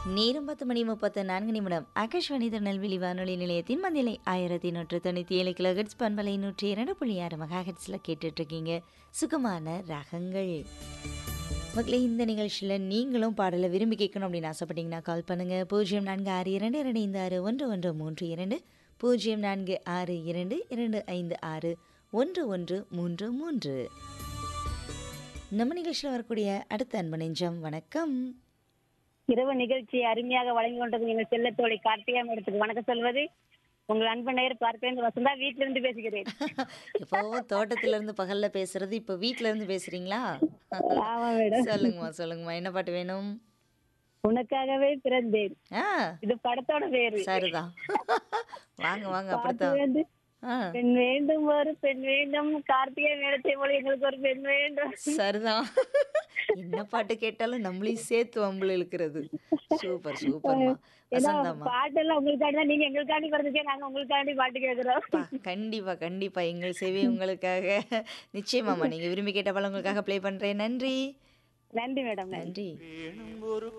நேரம் பத்து மணி முப்பத்து நான்கு நிமிடம் ஆகாஷ்வாணி திருநெல்வேலி வானொலி நிலையத்தின் மந்திலை ஆயிரத்தி நூற்று தொண்ணூற்றி ஏழு கிலோ ஹெட்ஸ் பண்பலை நூற்றி இரண்டு புள்ளி ஆறு மெகா ஹெட்ஸில் கேட்டுட்ருக்கீங்க சுகமான ராகங்கள் மக்களே இந்த நிகழ்ச்சியில் நீங்களும் பாடலை விரும்பி கேட்கணும் அப்படின்னு ஆசைப்பட்டீங்கன்னா கால் பண்ணுங்கள் பூஜ்ஜியம் நான்கு ஆறு இரண்டு இரண்டு ஐந்து ஆறு ஒன்று ஒன்று மூன்று இரண்டு பூஜ்ஜியம் நான்கு ஆறு இரண்டு இரண்டு ஐந்து ஆறு ஒன்று ஒன்று மூன்று மூன்று நம்ம நிகழ்ச்சியில் வரக்கூடிய அடுத்த அன்பு நெஞ்சம் வணக்கம் இரவு நிகழ்ச்சியை அருமையாக வழங்கி கொண்டது எங்கள் செல்லத்தோழி கார்த்திகா மேடத்துக்கு வணக்கம் சொல்வது உங்கள் அன்பு நேர் பார்ப்பேன் வசந்தா வீட்டில இருந்து பேசுகிறேன் இப்போ தோட்டத்துல இருந்து பகல்ல பேசுறது இப்போ வீட்ல இருந்து பேசுறீங்களா ஆமா மேடம் சொல்லுங்கம்மா சொல்லுங்கம்மா என்ன பாட்டு வேணும் உனக்காகவே பிறந்தேன் ஆ இது படத்தோட பேரு சரிதான் வாங்க வாங்க பாட்டு அப்படித்தான் வந்து ஆ பெண் வேண்டும் ஒரு பெண் வேண்டும் கார்த்திகை மேடத்தை போல எங்களுக்கு ஒரு பெண் வேண்டும் சரிதான் என்ன பாட்டு கேட்டாலும் நம்மளையும் சேர்த்து வம்புல இழுக்கிறது சூப்பர் சூப்பர்மா ஏன்னா வசந்தம்மா பாட்டெல்லாம் உங்களுக்காண்டி தான் நீங்க எங்களுக்காண்டி பிறந்துக்கே நாங்க உங்களுக்காண்டி பாட்டு கேக்குறோம் பா, கண்டிப்பா கண்டிப்பா எங்கள் சேவை உங்களுக்காக நிச்சயமாம்மா நீங்க விரும்பி கேட்ட பாடம் உங்களுக்காக ப்ளே பண்றேன் நன்றி நன்றி மேடம் நன்றி